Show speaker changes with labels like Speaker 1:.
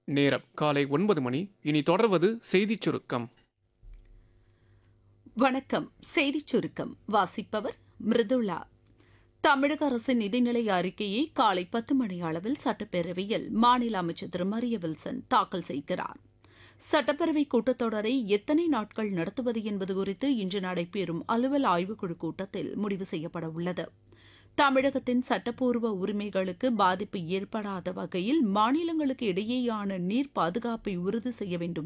Speaker 1: நேரம் காலை ஒன்பது மணி இனி தொடர்வது செய்திச் சுருக்கம்
Speaker 2: வணக்கம் செய்திச் சுருக்கம் வாசிப்பவர் மிருதுளா தமிழக அரசின் நிதிநிலை அறிக்கையை காலை பத்து மணி அளவில் சட்டப்பேரவையில் மாநில அமைச்சர் திரு மரிய வில்சன் தாக்கல் செய்கிறார் சட்டப்பேரவை கூட்டத்தொடரை எத்தனை நாட்கள் நடத்துவது என்பது குறித்து இன்று நடைபெறும் அலுவல் ஆய்வுக்குழு கூட்டத்தில் முடிவு செய்யப்பட உள்ளது தமிழகத்தின் சட்டப்பூர்வ உரிமைகளுக்கு பாதிப்பு ஏற்படாத வகையில் மாநிலங்களுக்கு இடையேயான நீர் பாதுகாப்பை உறுதி செய்ய வேண்டும்